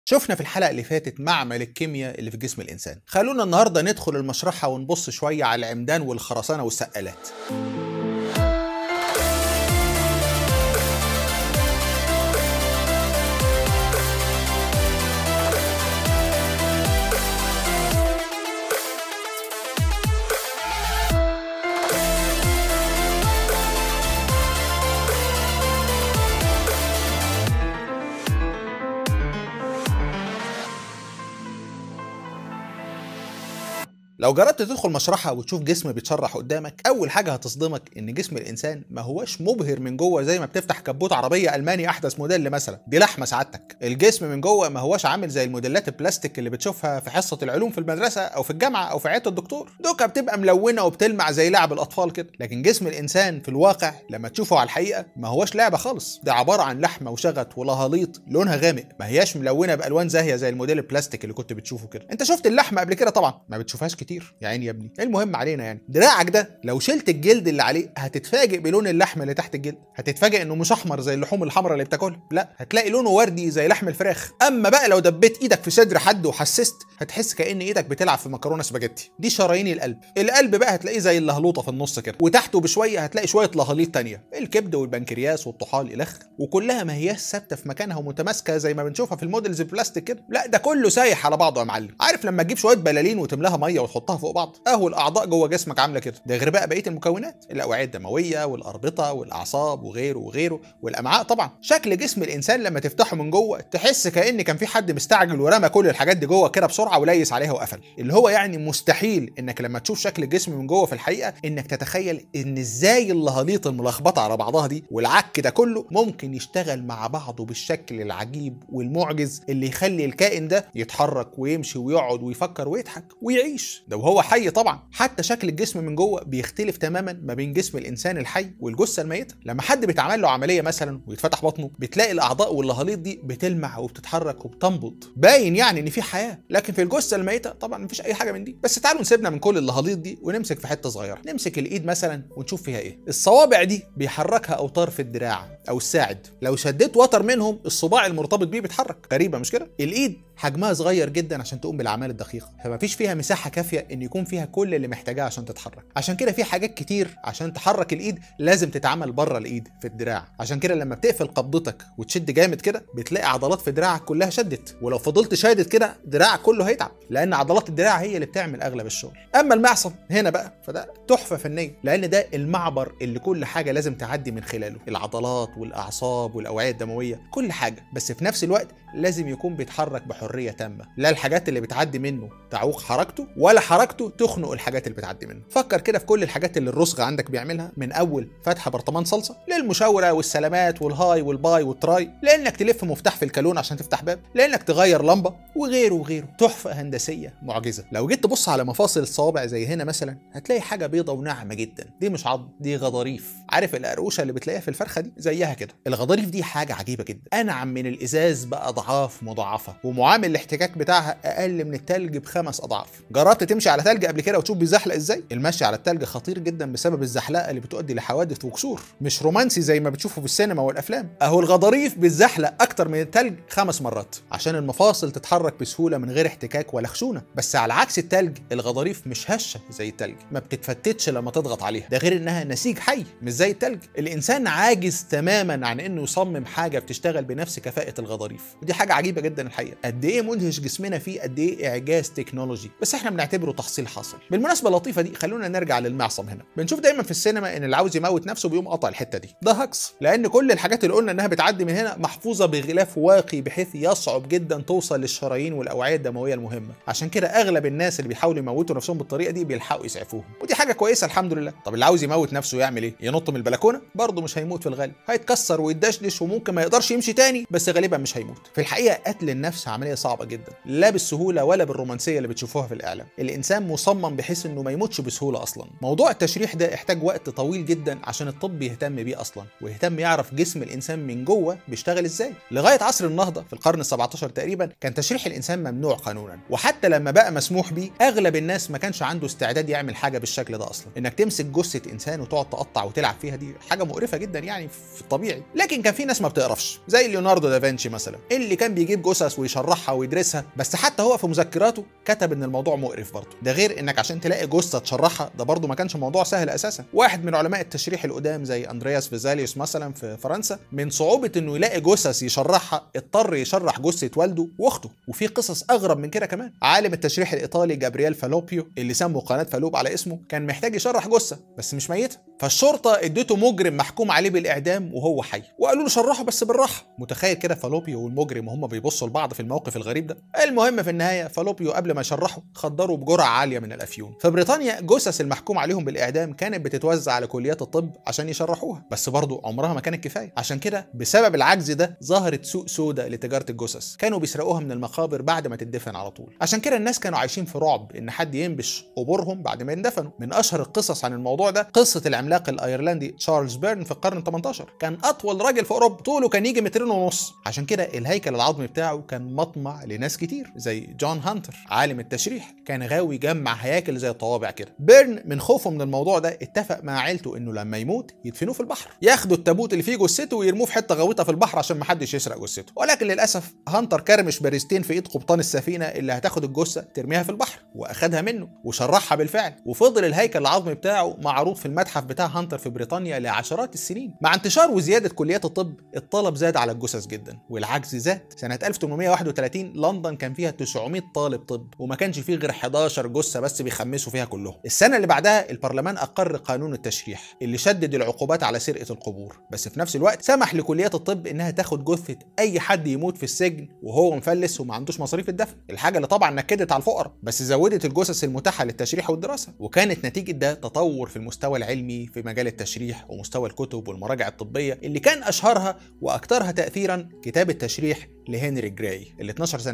شفنا في الحلقة اللي فاتت معمل الكيمياء اللي في جسم الإنسان خلونا النهاردة ندخل المشرحة ونبص شوية على العمدان والخرسانة والسقالات لو جربت تدخل مشرحة وتشوف جسم بيتشرح قدامك أول حاجة هتصدمك إن جسم الإنسان ما هوش مبهر من جوه زي ما بتفتح كبوت عربية ألماني أحدث موديل مثلا دي لحمة سعادتك الجسم من جوه ما هوش عامل زي الموديلات البلاستيك اللي بتشوفها في حصة العلوم في المدرسة أو في الجامعة أو في عيادة الدكتور دوكا بتبقى ملونة وبتلمع زي لعب الأطفال كده لكن جسم الإنسان في الواقع لما تشوفه على الحقيقة ما هوش لعبة خالص ده عبارة عن لحمة وشغط ولهاليط لونها غامق ما هياش ملونة بألوان زاهية زي الموديل البلاستيك اللي كنت بتشوفه كده انت شفت اللحمة قبل كده طبعا ما بتشوفهاش كتير يا عيني يا ابني المهم علينا يعني دراعك ده لو شلت الجلد اللي عليه هتتفاجئ بلون اللحم اللي تحت الجلد هتتفاجئ انه مش احمر زي اللحوم الحمراء اللي بتاكلها لا هتلاقي لونه وردي زي لحم الفراخ اما بقى لو دبيت ايدك في صدر حد وحسست هتحس كأن ايدك بتلعب في مكرونه سباجيتي دي شرايين القلب القلب بقى هتلاقيه زي اللهلوطه في النص كده وتحته بشويه هتلاقي شويه لهاليط تانية الكبد والبنكرياس والطحال الخ وكلها ما هياش ثابته في مكانها ومتماسكه زي ما بنشوفها في الموديلز البلاستيك كده لا ده كله سايح على بعضه يا معلم عارف لما تجيب شويه بلالين وتملاها ميه وتحطها فوق بعض اهو الاعضاء جوه جسمك عامله كده ده غير بقى بقيه المكونات الاوعيه الدمويه والاربطه والاعصاب وغيره وغيره والامعاء طبعا شكل جسم الانسان لما تفتحه من جوه تحس كان كان في حد مستعجل ورمى كل الحاجات دي جوه كده بسرعه وليس عليها وقفل اللي هو يعني مستحيل انك لما تشوف شكل الجسم من جوه في الحقيقه انك تتخيل ان ازاي اللهاليط الملخبطه على بعضها دي والعك ده كله ممكن يشتغل مع بعضه بالشكل العجيب والمعجز اللي يخلي الكائن ده يتحرك ويمشي ويقعد ويفكر ويضحك ويعيش ده وهو حي طبعا حتى شكل الجسم من جوه بيختلف تماما ما بين جسم الانسان الحي والجثه الميته لما حد بيتعمل له عمليه مثلا ويتفتح بطنه بتلاقي الاعضاء واللهاليط دي بتلمع وبتتحرك وبتنبض باين يعني ان في حياه لكن في الجثه الميته طبعا مفيش اي حاجه من دي بس تعالوا نسيبنا من كل اللهاليط دي ونمسك في حته صغيره نمسك الايد مثلا ونشوف فيها ايه الصوابع دي بيحركها اوتار في الدراع او الساعد لو شديت وتر منهم الصباع المرتبط بيه بيتحرك غريبه مش كده الايد حجمها صغير جدا عشان تقوم بالاعمال الدقيقه فما فيش فيها مساحه كافيه ان يكون فيها كل اللي محتاجاه عشان تتحرك عشان كده في حاجات كتير عشان تحرك الايد لازم تتعمل بره الايد في الدراع عشان كده لما بتقفل قبضتك وتشد جامد كده بتلاقي عضلات في دراعك كلها شدت ولو فضلت شادد كده دراعك كله هيتعب لان عضلات الدراع هي اللي بتعمل اغلب الشغل اما المعصم هنا بقى فده تحفه فنيه لان ده المعبر اللي كل حاجه لازم تعدي من خلاله العضلات والاعصاب والاوعيه الدمويه كل حاجه بس في نفس الوقت لازم يكون بيتحرك بحريه تامه لا الحاجات اللي بتعدي منه تعوق حركته ولا حركته تخنق الحاجات اللي بتعدي منه فكر كده في كل الحاجات اللي الرسغ عندك بيعملها من اول فتح برطمان صلصه للمشاوره والسلامات والهاي والباي والتراي لانك تلف مفتاح في الكالون عشان تفتح باب لانك تغير لمبه وغيره وغيره تحفه هندسيه معجزه لو جيت تبص على مفاصل الصوابع زي هنا مثلا هتلاقي حاجه بيضه وناعمه جدا دي مش عظم دي غضاريف عارف القرقوشه اللي بتلاقيها في الفرخه دي زيها كده الغضاريف دي حاجه عجيبه جدا انعم من الازاز باضعاف مضاعفه ومعامل الاحتكاك بتاعها اقل من التلج بخمس اضعاف جربت تمشي على تلج قبل كده وتشوف بيزحلق ازاي المشي على التلج خطير جدا بسبب الزحلقه اللي بتؤدي لحوادث وكسور مش رومانسي زي ما بتشوفه في السينما والافلام اهو الغضاريف بتزحلق اكتر من التلج خمس مرات عشان المفاصل تتحرك بسهوله من غير احتكاك ولا خشونه بس على عكس التلج الغضاريف مش هشه زي التلج ما بتتفتتش لما تضغط عليها ده غير انها نسيج حي مش زي التلج الانسان عاجز تماما عن انه يصمم حاجه بتشتغل بنفس كفاءه الغضاريف ودي حاجه عجيبه جدا الحقيقه قد ايه مدهش جسمنا فيه قد ايه اعجاز تكنولوجي بس احنا بنعتبره تحصيل حاصل بالمناسبه اللطيفه دي خلونا نرجع للمعصم هنا بنشوف دايما في السينما ان اللي عاوز يموت نفسه بيقوم قطع الحته دي ده هكس لان كل الحاجات اللي قلنا انها بتعدي من هنا محفوظه بغلاف واقي بحيث يصعب جدا توصل للشرايين والاوعيه الدمويه المهمه عشان كده اغلب الناس اللي بيحاولوا يموتوا نفسهم بالطريقه دي بيلحقوا يسعفوهم ودي حاجه كويسه الحمد لله طب اللي عاوز يموت نفسه يعمل ايه ينط من البلكونه برضه مش هيموت في الغالب هيتكسر ويتدشدش وممكن ما يقدرش يمشي تاني بس غالبا مش هيموت في الحقيقه قتل النفس عمليه صعبه جدا لا بالسهوله ولا بالرومانسيه اللي بتشوفوها في الاعلام الانسان مصمم بحيث انه ما يموتش بسهوله اصلا موضوع التشريح ده احتاج وقت طويل جدا عشان الطب يهتم بيه اصلا ويهتم يعرف جسم الانسان من جوه بيشتغل ازاي لغايه عصر النهضه في القرن ال17 تقريبا كان تشريح الانسان ممنوع قانونا وحتى لما بقى مسموح بيه اغلب الناس ما كانش عنده استعداد يعمل حاجه بالشكل ده اصلا انك تمسك جثه انسان وتقعد تقطع وتلعب فيها دي حاجه مقرفه جدا يعني في الطبيعي لكن كان في ناس ما بتقرفش زي ليوناردو دافنشي مثلا اللي كان بيجيب جثث ويشرحها يشرحها ويدرسها بس حتى هو في مذكراته كتب ان الموضوع مقرف برضه ده غير انك عشان تلاقي جثه تشرحها ده برضه ما كانش موضوع سهل اساسا واحد من علماء التشريح القدام زي اندرياس فيزاليوس مثلا في فرنسا من صعوبه انه يلاقي جثث يشرحها اضطر يشرح جثه والده واخته وفي قصص اغرب من كده كمان عالم التشريح الايطالي جابرييل فالوبيو اللي سموا قناه فالوب على اسمه كان محتاج يشرح جثه بس مش ميته فالشرطه اديته مجرم محكوم عليه بالاعدام وهو حي وقالوا له شرحه بس بالراحه متخيل كده فالوبيو والمجرم وهم بيبصوا لبعض في الموقف الغريب ده المهم في النهايه فالوبيو قبل ما يشرحه خدروا بجرعه عاليه من الافيون في بريطانيا جثث المحكوم عليهم بالاعدام كانت بتتوزع على كليات الطب عشان يشرحوها بس برضه عمرها ما كانت كفايه عشان كده بسبب العجز ده ظهرت سوق سودا لتجاره الجثث كانوا بيسرقوها من المقابر بعد ما تدفن على طول عشان كده الناس كانوا عايشين في رعب ان حد ينبش قبورهم بعد ما يندفنوا من اشهر القصص عن الموضوع ده قصه العملاق الايرلندي تشارلز بيرن في القرن 18 كان اطول راجل في اوروبا طوله كان يجي مترين ونص عشان كده الهيكل العظمي بتاعه كان مطمع لناس كتير زي جون هانتر عالم التشريح كان غاوي يجمع هياكل زي الطوابع كده بيرن من خوفه من الموضوع ده اتفق مع عيلته انه لما يموت يدفنوه في البحر ياخدوا التابوت اللي فيه جثته ويرموه في حته غويطه في البحر عشان محدش يسرق جثته ولكن للاسف هانتر كرمش باريستين في ايد قبطان السفينه اللي هتاخد الجثه ترميها في البحر واخدها منه وشرحها بالفعل وفضل الهيكل العظمي بتاعه معروض في المتحف بتاع هانتر في بريطانيا لعشرات السنين مع انتشار وزياده كليات الطب الطلب زاد على الجثث جدا والعجز زاد سنه 1831 لندن كان فيها 900 طالب طب وما كانش فيه غير 11 جثه بس بيخمسوا فيها كلهم السنه اللي بعدها البرلمان اقر قانون التشريح اللي شدد العقوبات على سرقه القبور بس في نفس الوقت سمح لكليات الطب انها تاخد جثه اي حد يموت في السجن وهو مفلس وما عندوش مصاريف الدفن الحاجه اللي طبعا نكدت على الفقراء بس زودت الجثث المتاحه للتشريح والدراسه وكانت نتيجه ده تطور في المستوى العلمي في مجال التشريح ومستوى الكتب والمراجع الطبيه اللي كان اشهرها واكثرها تاثيرا كتاب التشريح لهنري جراي اللي اتنشر سنة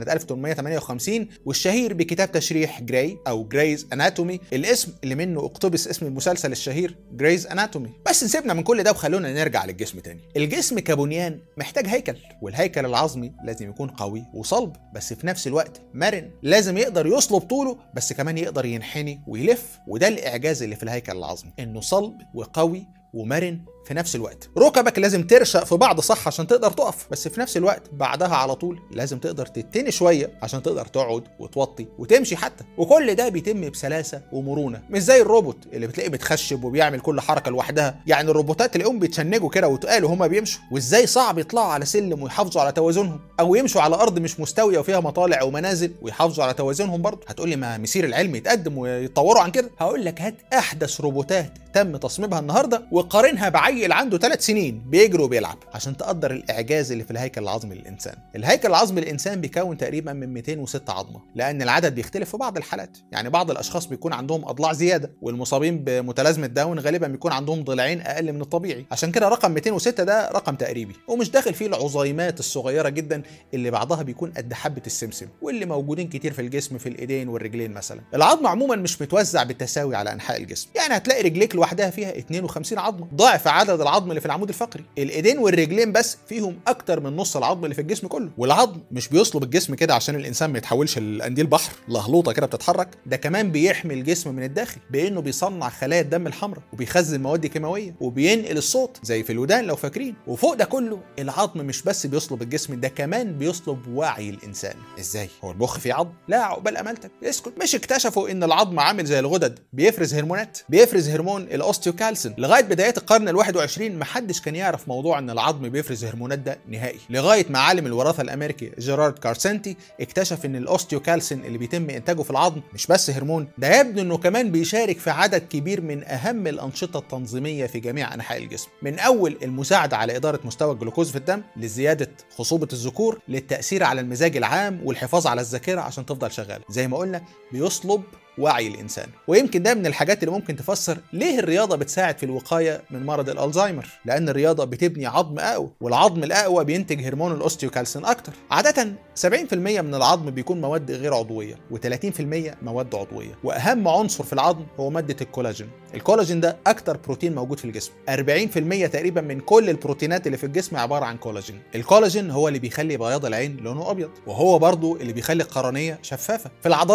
1858 والشهير بكتاب تشريح جراي أو جرايز أناتومي الاسم اللي منه اقتبس اسم المسلسل الشهير جرايز أناتومي بس نسيبنا من كل ده وخلونا نرجع للجسم تاني الجسم كبنيان محتاج هيكل والهيكل العظمي لازم يكون قوي وصلب بس في نفس الوقت مرن لازم يقدر يصلب طوله بس كمان يقدر ينحني ويلف وده الإعجاز اللي في الهيكل العظمي إنه صلب وقوي ومرن في نفس الوقت ركبك لازم ترشق في بعض صح عشان تقدر تقف بس في نفس الوقت بعدها على طول لازم تقدر تتني شويه عشان تقدر تقعد وتوطي وتمشي حتى وكل ده بيتم بسلاسه ومرونه مش زي الروبوت اللي بتلاقيه بتخشب وبيعمل كل حركه لوحدها يعني الروبوتات تلاقيهم بيتشنجوا كده وتقالوا هما بيمشوا وازاي صعب يطلعوا على سلم ويحافظوا على توازنهم او يمشوا على ارض مش مستويه وفيها مطالع ومنازل ويحافظوا على توازنهم برضه هتقول لي ما مسير العلم يتقدم ويتطوروا عن كده هقول لك هات احدث روبوتات تم تصميمها النهارده وقارنها بعيل عنده ثلاث سنين بيجري وبيلعب عشان تقدر الاعجاز اللي في الهيكل العظمي للانسان الهيكل العظمي للانسان بيكون تقريبا من 206 عظمه لان العدد بيختلف في بعض الحالات يعني بعض الاشخاص بيكون عندهم اضلاع زياده والمصابين بمتلازمه داون غالبا بيكون عندهم ضلعين اقل من الطبيعي عشان كده رقم 206 ده رقم تقريبي ومش داخل فيه العظيمات الصغيره جدا اللي بعضها بيكون قد حبه السمسم واللي موجودين كتير في الجسم في الايدين والرجلين مثلا العظم عموما مش متوزع بالتساوي على انحاء الجسم يعني هتلاقي رجليك لوحدها فيها 52 عظمه ضعف عدد العظم اللي في العمود الفقري الايدين والرجلين بس فيهم اكتر من نص العظم اللي في الجسم كله والعظم مش بيصلب الجسم كده عشان الانسان ما يتحولش لقنديل بحر لهلوطه كده بتتحرك ده كمان بيحمي الجسم من الداخل بانه بيصنع خلايا الدم الحمراء وبيخزن مواد كيماويه وبينقل الصوت زي في الودان لو فاكرين وفوق ده كله العظم مش بس بيصلب الجسم ده كمان بيصلب وعي الانسان ازاي هو المخ فيه عظم لا عقبال امالتك اسكت مش اكتشفوا ان العظم عامل زي الغدد بيفرز هرمونات بيفرز هرمون الاوستيوكالسين لغايه بدايات القرن ال21 محدش كان يعرف موضوع ان العظم بيفرز هرمونات ده نهائي لغايه ما عالم الوراثه الامريكي جيرارد كارسنتي اكتشف ان الاوستيوكالسين اللي بيتم انتاجه في العظم مش بس هرمون ده يبدو انه كمان بيشارك في عدد كبير من اهم الانشطه التنظيميه في جميع انحاء الجسم من اول المساعده على اداره مستوى الجلوكوز في الدم لزياده خصوبه الذكور للتاثير على المزاج العام والحفاظ على الذاكره عشان تفضل شغاله زي ما قلنا بيصلب وعي الانسان ويمكن ده من الحاجات اللي ممكن تفسر ليه الرياضه بتساعد في الوقايه من مرض الالزهايمر لان الرياضه بتبني عظم اقوى والعظم الاقوى بينتج هرمون الاوستيوكالسين اكتر عاده 70% من العظم بيكون مواد غير عضويه و30% مواد عضويه واهم عنصر في العظم هو ماده الكولاجين الكولاجين ده اكتر بروتين موجود في الجسم 40% تقريبا من كل البروتينات اللي في الجسم عباره عن كولاجين الكولاجين هو اللي بيخلي بياض العين لونه ابيض وهو برضه اللي بيخلي القرنيه شفافه في العضلات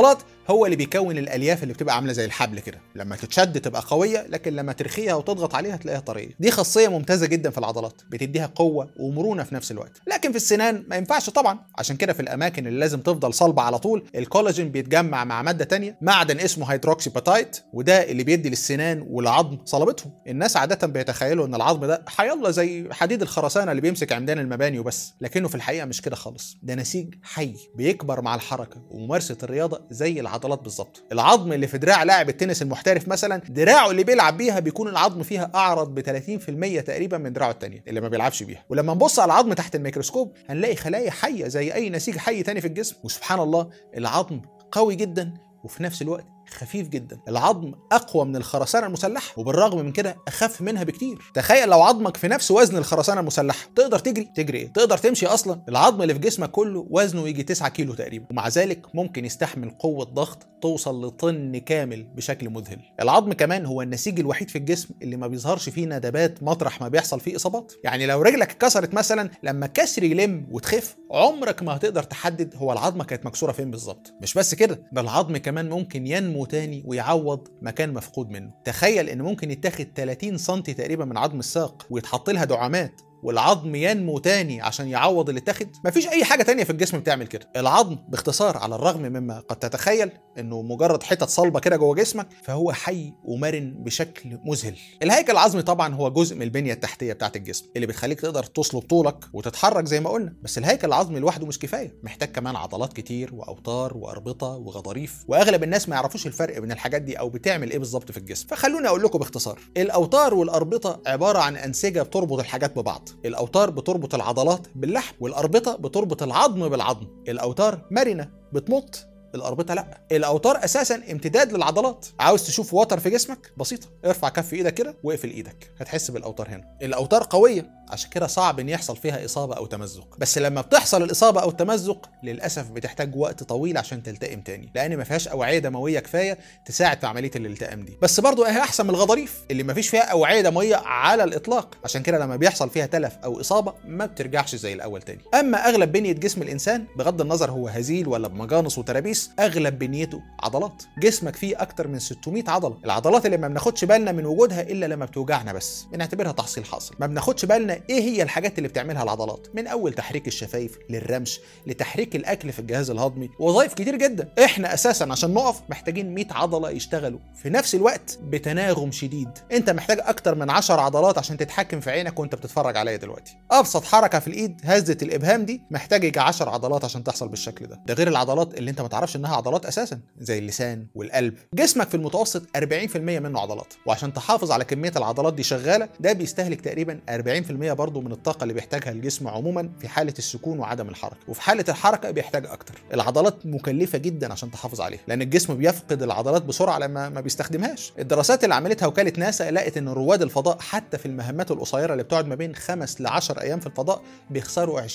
هو اللي بيكون الالياف اللي بتبقى عامله زي الحبل كده لما تتشد تبقى قويه لكن لما ترخيها وتضغط عليها تلاقيها طريه دي خاصيه ممتازه جدا في العضلات بتديها قوه ومرونه في نفس الوقت لكن في السنان ما ينفعش طبعا عشان كده في الاماكن اللي لازم تفضل صلبه على طول الكولاجين بيتجمع مع ماده تانية معدن اسمه هيدروكسي باتايت وده اللي بيدي للسنان والعظم صلابتهم الناس عاده بيتخيلوا ان العظم ده حيلا زي حديد الخرسانه اللي بيمسك عمدان المباني وبس لكنه في الحقيقه مش كده خالص ده نسيج حي بيكبر مع الحركه وممارسه الرياضه زي العضلات بالظبط العظم اللي في دراع لاعب التنس المحترف مثلا دراعه اللي بيلعب بيها بيكون العظم فيها اعرض ب 30% تقريبا من دراعه الثانيه اللي ما بيلعبش بيها ولما نبص على العظم تحت الميكروسكوب هنلاقي خلايا حيه زي اي نسيج حي تاني في الجسم وسبحان الله العظم قوي جدا وفي نفس الوقت خفيف جدا العظم اقوى من الخرسانه المسلحه وبالرغم من كده اخف منها بكتير تخيل لو عظمك في نفس وزن الخرسانه المسلحه تقدر تجري تجري ايه تقدر تمشي اصلا العظم اللي في جسمك كله وزنه يجي 9 كيلو تقريبا ومع ذلك ممكن يستحمل قوه ضغط توصل لطن كامل بشكل مذهل العظم كمان هو النسيج الوحيد في الجسم اللي ما بيظهرش فيه ندبات مطرح ما بيحصل فيه اصابات يعني لو رجلك اتكسرت مثلا لما الكسر يلم وتخف عمرك ما هتقدر تحدد هو العظمه كانت مكسوره فين بالظبط مش بس كده ده العظم كمان ممكن ينمو تاني ويعوض مكان مفقود منه تخيل ان ممكن يتاخد 30 سم تقريبا من عظم الساق ويتحط لها دعامات والعظم ينمو تاني عشان يعوض اللي اتاخد مفيش اي حاجه تانية في الجسم بتعمل كده العظم باختصار على الرغم مما قد تتخيل انه مجرد حتت صلبه كده جوه جسمك فهو حي ومرن بشكل مذهل الهيكل العظمي طبعا هو جزء من البنيه التحتيه بتاعه الجسم اللي بتخليك تقدر تصلب طولك وتتحرك زي ما قلنا بس الهيكل العظمي لوحده مش كفايه محتاج كمان عضلات كتير واوتار واربطه وغضاريف واغلب الناس ما يعرفوش الفرق بين الحاجات دي او بتعمل ايه بالظبط في الجسم فخلوني اقول لكم باختصار الاوتار والاربطه عباره عن انسجه بتربط الحاجات ببعض الاوتار بتربط العضلات باللحم والاربطه بتربط العظم بالعظم الاوتار مرنه بتمط الاربطه لا الاوتار اساسا امتداد للعضلات عاوز تشوف وتر في جسمك بسيطه ارفع كف ايدك كده واقفل ايدك هتحس بالاوتار هنا الاوتار قويه عشان كده صعب ان يحصل فيها اصابه او تمزق بس لما بتحصل الاصابه او التمزق للاسف بتحتاج وقت طويل عشان تلتئم تاني لان ما فيهاش اوعيه دمويه كفايه تساعد في عمليه الالتئام دي بس برضه هي احسن من الغضاريف اللي ما فيش فيها اوعيه دمويه على الاطلاق عشان كده لما بيحصل فيها تلف او اصابه ما بترجعش زي الاول تاني اما اغلب بنيه جسم الانسان بغض النظر هو هزيل ولا بمجانس وترابيس اغلب بنيته عضلات جسمك فيه اكتر من 600 عضله العضلات اللي ما بناخدش بالنا من وجودها الا لما بتوجعنا بس بنعتبرها تحصيل حاصل ما بناخدش بالنا ايه هي الحاجات اللي بتعملها العضلات من اول تحريك الشفايف للرمش لتحريك الاكل في الجهاز الهضمي وظائف كتير جدا احنا اساسا عشان نقف محتاجين 100 عضله يشتغلوا في نفس الوقت بتناغم شديد انت محتاج اكتر من 10 عضلات عشان تتحكم في عينك وانت بتتفرج عليا دلوقتي ابسط حركه في الايد هزه الابهام دي محتاج يجي 10 عضلات عشان تحصل بالشكل ده ده غير العضلات اللي انت ما تعرفش انها عضلات اساسا زي اللسان والقلب جسمك في المتوسط 40% منه عضلات وعشان تحافظ على كميه العضلات دي شغاله ده بيستهلك تقريبا 40% برضه من الطاقه اللي بيحتاجها الجسم عموما في حاله السكون وعدم الحركه وفي حاله الحركه بيحتاج اكتر العضلات مكلفه جدا عشان تحافظ عليها لان الجسم بيفقد العضلات بسرعه لما ما بيستخدمهاش الدراسات اللي عملتها وكاله ناسا لقت ان رواد الفضاء حتى في المهمات القصيره اللي بتقعد ما بين 5 ل 10 ايام في الفضاء بيخسروا 20%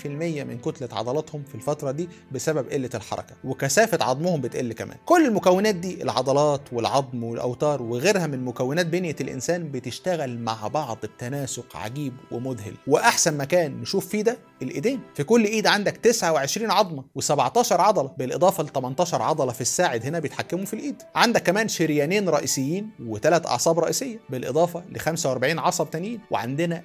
من كتله عضلاتهم في الفتره دي بسبب قله الحركه وكثافه عظمهم بتقل كمان كل المكونات دي العضلات والعظم والاوتار وغيرها من مكونات بنيه الانسان بتشتغل مع بعض بتناسق عجيب ومذهل واحسن مكان نشوف فيه ده الايدين في كل ايد عندك 29 عظمه و17 عضله بالاضافه ل 18 عضله في الساعد هنا بيتحكموا في الايد عندك كمان شريانين رئيسيين وثلاث اعصاب رئيسيه بالاضافه ل 45 عصب تانيين وعندنا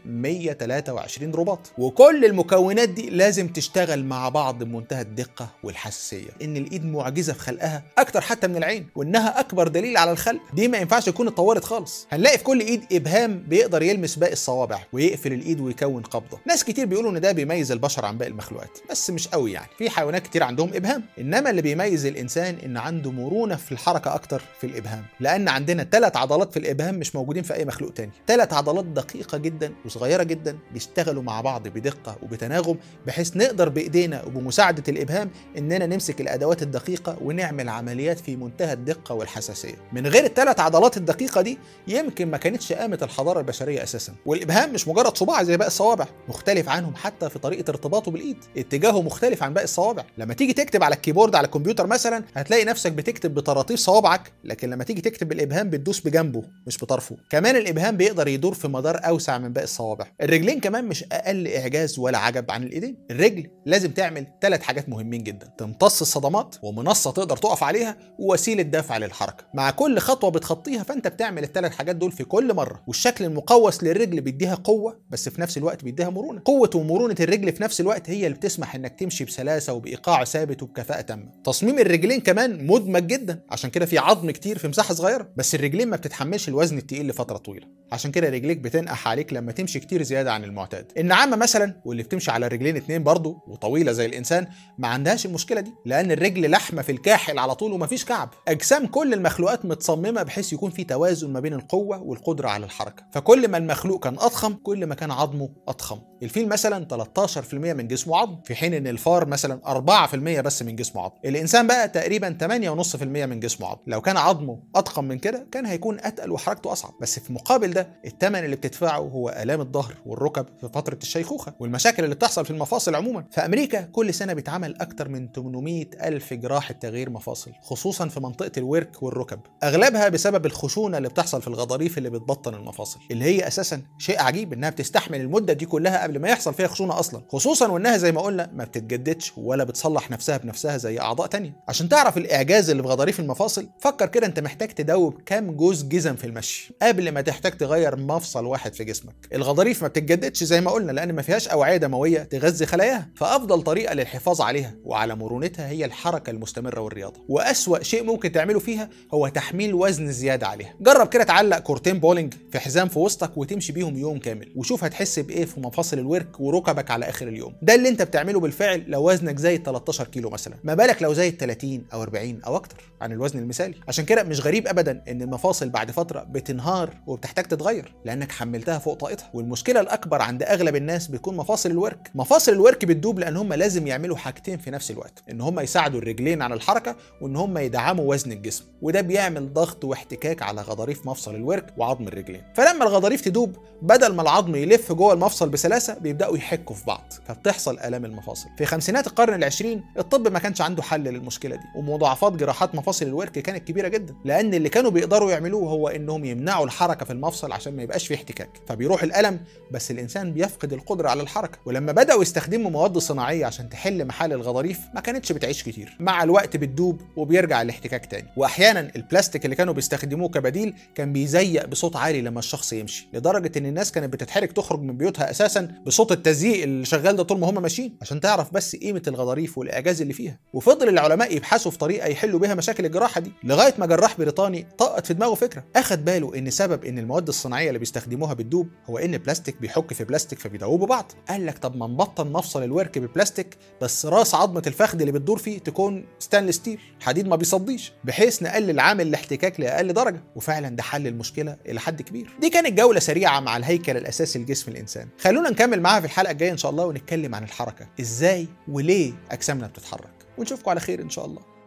123 رباط وكل المكونات دي لازم تشتغل مع بعض بمنتهى الدقه والحساسيه ان الايد معجزه في خلقها اكتر حتى من العين وانها اكبر دليل على الخلق دي ما ينفعش تكون اتطورت خالص هنلاقي في كل ايد ابهام بيقدر يلمس باقي الصوابع ويقفل الايد ويكون قبضه ناس كتير بيقولوا ان ده بيميز البشر عن باقي المخلوقات بس مش قوي يعني في حيوانات كتير عندهم ابهام انما اللي بيميز الانسان ان عنده مرونه في الحركه اكتر في الابهام لان عندنا ثلاث عضلات في الابهام مش موجودين في اي مخلوق تاني ثلاث عضلات دقيقه جدا وصغيره جدا بيشتغلوا مع بعض بدقه وبتناغم بحيث نقدر بايدينا وبمساعده الابهام اننا نمسك الادوات الدقيقه ونعمل عمليات في منتهى الدقه والحساسيه من غير الثلاث عضلات الدقيقه دي يمكن ما كانتش قامت الحضاره البشريه اساسا والابهام مش مجرد صباع زي باقي الصوابع مختلف عنهم حتى في طريقه طريقه ارتباطه بالايد اتجاهه مختلف عن باقي الصوابع لما تيجي تكتب على الكيبورد على الكمبيوتر مثلا هتلاقي نفسك بتكتب بطراطيف صوابعك لكن لما تيجي تكتب بالابهام بتدوس بجنبه مش بطرفه كمان الابهام بيقدر يدور في مدار اوسع من باقي الصوابع الرجلين كمان مش اقل اعجاز ولا عجب عن الايدين الرجل لازم تعمل ثلاث حاجات مهمين جدا تمتص الصدمات ومنصه تقدر تقف عليها ووسيله دفع للحركه مع كل خطوه بتخطيها فانت بتعمل الثلاث حاجات دول في كل مره والشكل المقوس للرجل بيديها قوه بس في نفس الوقت بيديها مرونه قوه ومرونه الرجل في نفس الوقت هي اللي بتسمح انك تمشي بسلاسه وبايقاع ثابت وبكفاءه تامه تصميم الرجلين كمان مدمج جدا عشان كده في عظم كتير في مساحه صغيره بس الرجلين ما بتتحملش الوزن التقيل لفتره طويله عشان كده رجليك بتنقح عليك لما تمشي كتير زياده عن المعتاد النعامه مثلا واللي بتمشي على رجلين اتنين برضه وطويله زي الانسان ما عندهاش المشكله دي لان الرجل لحمه في الكاحل على طول ومفيش كعب اجسام كل المخلوقات متصممه بحيث يكون في توازن ما بين القوه والقدره على الحركه فكل ما المخلوق كان اضخم كل ما كان عظمه اضخم الفيل مثلا 13% من جسمه عظم في حين ان الفار مثلا 4% بس من جسمه عظم الانسان بقى تقريبا 8.5% من جسمه عظم لو كان عظمه اضخم من كده كان هيكون اتقل وحركته اصعب بس في مقابل ده الثمن اللي بتدفعه هو الام الظهر والركب في فتره الشيخوخه والمشاكل اللي بتحصل في المفاصل عموما في امريكا كل سنه بيتعمل اكتر من 800 الف جراحه تغيير مفاصل خصوصا في منطقه الورك والركب اغلبها بسبب الخشونه اللي بتحصل في الغضاريف اللي بتبطن المفاصل اللي هي اساسا شيء عجيب انها بتستحمل المده دي كلها قبل ما يحصل فيها خشونه اصلا خصوصا وانها زي ما قلنا ما بتتجددش ولا بتصلح نفسها بنفسها زي اعضاء تانية عشان تعرف الاعجاز اللي في غضاريف المفاصل فكر كده انت محتاج تدوب كام جوز جزم في المشي قبل ما تحتاج تغير مفصل واحد في جسمك الغضاريف ما بتتجددش زي ما قلنا لان ما فيهاش اوعيه دمويه تغذي خلاياها فافضل طريقه للحفاظ عليها وعلى مرونتها هي الحركه المستمره والرياضه واسوا شيء ممكن تعمله فيها هو تحميل وزن زياده عليها جرب كده تعلق كورتين بولينج في حزام في وسطك وتمشي بيهم يوم كامل وشوف هتحس بايه في مفاصل الورك وركبك على اخر اليوم ده اللي انت بتعمله بالفعل لو وزنك زايد 13 كيلو مثلا ما بالك لو زايد 30 او 40 او اكتر عن الوزن المثالي عشان كده مش غريب ابدا ان المفاصل بعد فتره بتنهار وبتحتاج تتغير لانك حملتها فوق طاقتها والمشكله الاكبر عند اغلب الناس بتكون مفاصل الورك مفاصل الورك بتدوب لان هم لازم يعملوا حاجتين في نفس الوقت ان هم يساعدوا الرجلين على الحركه وان هم يدعموا وزن الجسم وده بيعمل ضغط واحتكاك على غضاريف مفصل الورك وعظم الرجلين فلما الغضاريف تدوب بدل ما العظم يلف جوه المفصل بسلاسه بيبداوا يحكوا في بعض فبتحصل الام المفاصل في خمسينات القرن العشرين الطب ما كانش عنده حل للمشكله دي ومضاعفات جراحات مفاصل الورك كانت كبيره جدا لان اللي كانوا بيقدروا يعملوه هو انهم يمنعوا الحركه في المفصل عشان ما يبقاش فيه احتكاك فبيروح الالم بس الانسان بيفقد القدره على الحركه ولما بداوا يستخدموا مواد صناعيه عشان تحل محل الغضاريف ما كانتش بتعيش كتير مع الوقت بتدوب وبيرجع الاحتكاك تاني واحيانا البلاستيك اللي كانوا بيستخدموه كبديل كان بيزيق بصوت عالي لما الشخص يمشي لدرجه ان الناس كانت بتتحرك تخرج من بيوتها اساسا بصوت التزييق اللي شغال ده طول ما هم ماشيين عشان تعرف بس قيمه الغضاريف والاعجاز اللي فيها وفضل العلماء يبحثوا في طريقه يحلوا بيها مشاكل الجراحه دي لغايه ما جراح بريطاني طقت في دماغه فكره اخد باله ان سبب ان المواد الصناعيه اللي بيستخدموها بتدوب هو ان البلاستيك بيحك في بلاستيك فبيدوبوا بعض قال لك طب ما نبطن مفصل الورك ببلاستيك بس راس عظمه الفخذ اللي بتدور فيه تكون ستانلس ستيل حديد ما بيصديش بحيث نقلل عامل الاحتكاك لاقل درجه وفعلا ده حل المشكله الى حد كبير دي كانت جوله سريعه مع الهيكل الاساسي لجسم الانسان خلونا نكمل معاها في الحلقه الجايه ان شاء الله ونتكلم عن الحركه ازاي وليه اجسامنا بتتحرك ونشوفكم على خير ان شاء الله